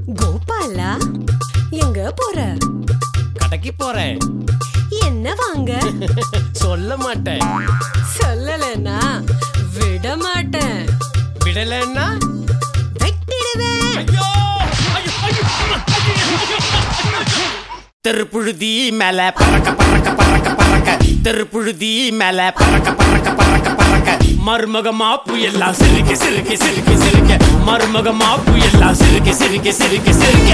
கோபாலா எங்க போற கடைக்கு போறேன் என்ன வாங்க சொல்ல மாட்டேன் சொல்லலனா விட மாட்டேன் விடலன்னா வெட்டிடுவேன் ஐயோ ஐயோ, ஐயோ, ஐயோ, ஐயோ. தெருப்புழுதி மேல பறக்க பறக்க பறக்க பறக்க தெருப்புழுதி மேல பறக்க பறக்க பறக்க பறக்க மருமகமா புயல்லாம் சிரிக்க சிரிக்க சிரிக்க சிரிக்க மருமகமா புயல்லாம் சிரிக்க சிரிக்க சிரிக்க சிரிக்க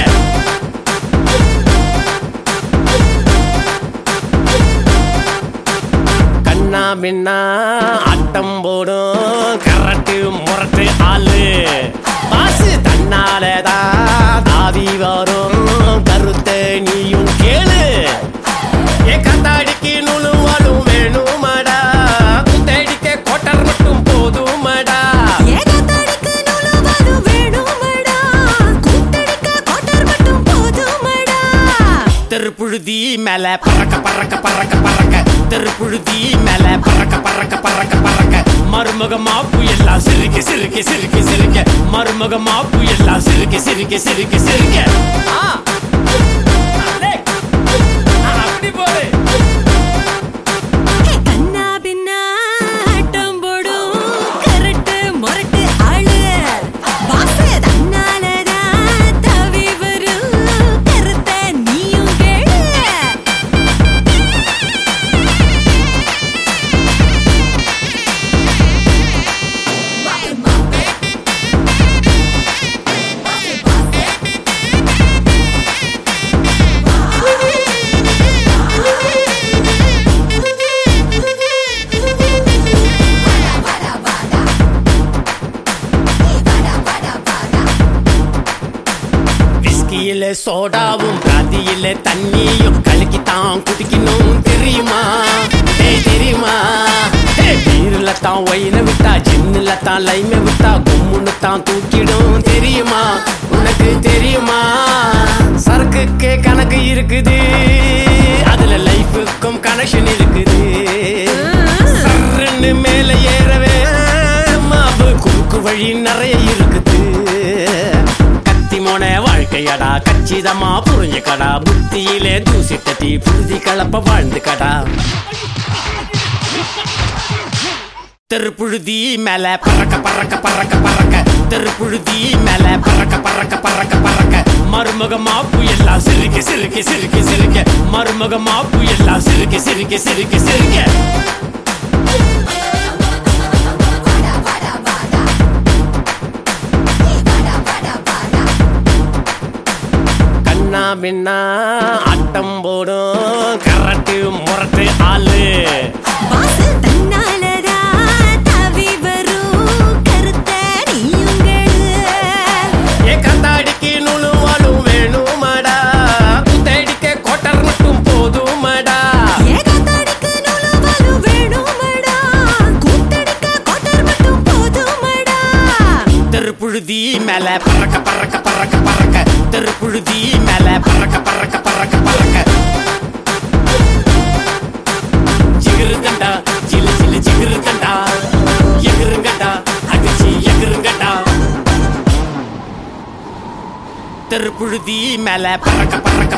கண்ணா பின்னா ஆட்டம் போடும் கரட்டு முரட்டு ஆளு பாசு தன்னாலதான் தாவி வரும் கருத்த நீயும் கேளு ஏ கத்தாடிக்கு நுழுவாலும் வேணுமாடா குத்தடிக்க கோட்டர் மட்டும் போதுமாடா ஏகத்தாடிக்கு நுழுவது வேணுமடா கூத்தடிக்க கோட்டர் மட்டும் போதுமடா தெருப்புழுதி மேல பறக்க பறக்க பறக்க பறக்க தெருப்புழுதி மேல பறக்க பறக்க பறக்க பறக்க மருமகமா புயல்லாம் சிரிக்க சிரிக்க சிரிக்க சிரிக்க மருமகமா புயல்லாம் சிரிக்க சிரிக்க சிரிக்க சிரிக்க ஆ. அலே. ஆ, அப்படி போடு ஹே, கண்ணா பின்னா ஆட்டம் போடும் கரட்டு முரட்டு ஆளு பாசு தன்னாலதான் தவி வரும் கருத்த நீயும் கேளு விஸ்கியில சோடாவும் பிராந்தியில தண்ணியும் கலக்கித்தான் குடிக்கணும் தெரியுமா ஏய் தெரியுமா ஏய் பீர்ல தான் ஒயில விட்டா ஜின்னுல தான் லைம விட்டா கும்முன்னு தான் தூக்கிடும் தெரியுமா உனக்கு தெரியுமா சரக்குக்கே கணக்கு இருக்குது அதுல லைஃபுக்கும் கனெக்ஷன் இருக்குது சர்ன்னு மேல ஏறவே மாவு குறுக்கு வழி நிறைய இருக்குது கத்தி மோன வாழ்க்கையடா கச்சிதமா புரிஞ்சுக்கடா புத்தியிலே தூசி தட்டி புழுதி கலப்ப வாழ்ந்து கடா தெருப்புழுதி மேல பறக்க பறக்க பறக்க பறக்க தெருப்புழுதி மேல பறக்க பறக்க பறக்க பறக்க மருமகமா புயல்லாம் சிரிக்க சிரிக்க சிரிக்க சிரிக்க மருமகமா புயல்லாம் சிரிக்க சிரிக்க சிரிக்க சிரிக்க கண்ணா பின்னா ஆட்டம் போடும் கரட்டு முரட்டு ஆளு பாசு தன்னாலதான் தவி வரும் கருத்த நீயும் கேளு ஏ கந்தாடிக்கு நுழுவாலும் வேணுமாடா குத்தடிக்க கோட்டர் மட்டும் போதுமாடா ஏகத்தாடிக்கு நுழுவது வேணுமடா கூத்தடிக்க கோட்டர் மட்டும் போதுமடா தெருப்புழுதி மேல பறக்க பறக்க பறக்க பறக்க தெருப்புழுதி மேல பறக்க பறக்க பறக்க பறக்க ஜிகிரு தண்டா ஜிலு ஜிலு ஜிகிரு தண்டா எகிருங்கடா அடிச்சு எகிருங்கடா தெருப்புழுதி மேல பறக்க பறக்க